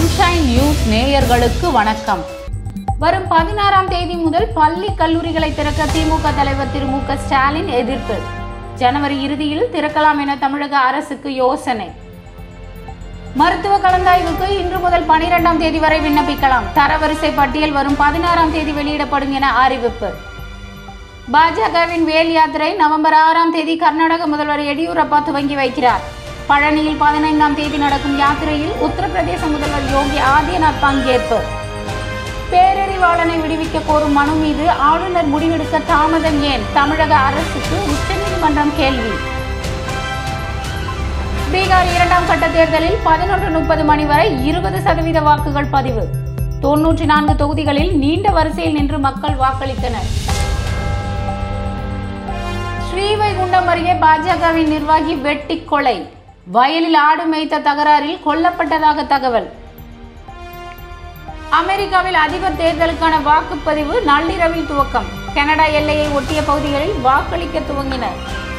sunshine news நேயர்களுக்கு வணக்கம் வரும் பதினாறாம் தேதி முதல் பள்ளி கல்லூரிகளை திறக்க திமுக தலைவர் திரு மு க ஸ்டாலின் எதிர்ப்பு ஜனவரி இறுதியில் திறக்கலாம் என தமிழக அரசுக்கு யோசனை மருத்துவ கலந்தாய்வுக்கு இன்று முதல் பனிரெண்டாம் தேதி வரை விண்ணப்பிக்கலாம் தரவரிசை பட்டியல் வரும் பதினாறாம் தேதி வெளியிடப்படும் என அறிவிப்பு பாஜகவின் வேல் யாத்திரை நவம்பர் ஆறாம் தேதி கர்நாடக முதல்வர் எடியூரப்பா துவங்கி வைக்கிறார் பழனியில் பதினைந்தாம் தேதி நடக்கும் யாத்திரையில் உத்தரப்பிரதேச முதல்வர் யோகி ஆதித்யநாத் பங்கேற்பு பேரறிவாளனை விடுவிக்க கோரும் மனு மீது ஆளுநர் முடிவெடுக்க தாமதம் ஏன் தமிழக அரசுக்கு உச்சநீதிமன்றம் கேள்வி பீகார் இரண்டாம் கட்ட தேர்தலில் பதினொன்று முப்பது மணி வரை இருபது சதவீத வாக்குகள் பதிவு தொன்னூற்றி நான்கு தொகுதிகளில் நீண்ட வரிசையில் நின்று மக்கள் வாக்களித்தனர் ஸ்ரீவைகுண்டம் அருகே பாஜகவின் நிர்வாகி வெட்டி கொலை வயலில் ஆடு மேய்த்த தகராறில் கொல்லப்பட்டதாக தகவல் அமெரிக்காவில் அதிபர் தேர்தலுக்கான வாக்குப்பதிவு நள்ளிரவில் துவக்கம் கனடா எல்லையை ஒட்டிய பகுதிகளில் வாக்களிக்க துவங்கினர்